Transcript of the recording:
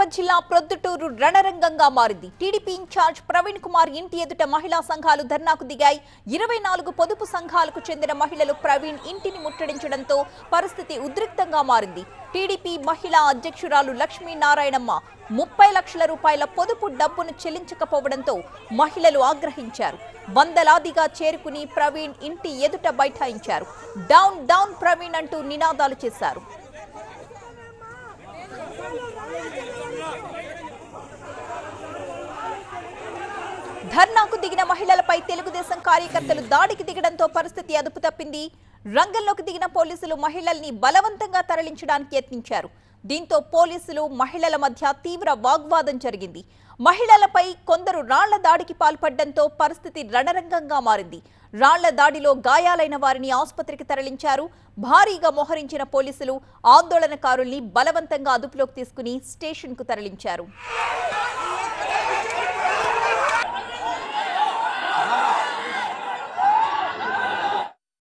జిల్లా ప్రొద్దుటూరు రణరంగంగా మారింది TDP incharge Praveen Kumar ఇంటి ఎదుట మహిళా సంఘాలు ధర్నాకు దిగాయి ఇరవై నాలుగు పొదుపు సంఘాలకు చెందిన మహిళలు ప్రవీణ్ ఇంటిని ముట్టడించడంతో పరిస్థితి ఉద్రిక్తంగా మారింది టీడీపీ మహిళా అధ్యక్షురాలు లక్ష్మీనారాయణమ్మ ముప్పై లక్షల రూపాయల పొదుపు డబ్బును చెల్లించకపోవడంతో మహిళలు ఆగ్రహించారు వందలాదిగా చేరుకుని ప్రవీణ్ ఇంటి ఎదుట బైఠాయించారు డౌన్ డౌన్ ప్రవీణ్ అంటూ నినాదాలు చేశారు ధర్నాకు దిగిన మహిళలపై తెలుగుదేశం కార్యకర్తలు దాడికి దిగడంతో పరిస్థితి అదుపు తప్పింది రంగంలోకి దిగిన పోలీసులు మహిళల్ని బలవంతంగా తరలించడానికి యత్నించారు దీంతో పోలీసులు మహిళల మధ్య తీవ్ర వాగ్వాదం జరిగింది మహిళలపై కొందరు రాళ్ల దాడికి పాల్పడడంతో పరిస్థితి రణరంగంగా మారింది రాళ్ల దాడిలో గాయాలైన వారిని ఆసుపత్రికి తరలించారు భారీగా మోహరించిన పోలీసులు ఆందోళనకారుల్ని బలవంతంగా అదుపులోకి తీసుకుని స్టేషన్కు తరలించారు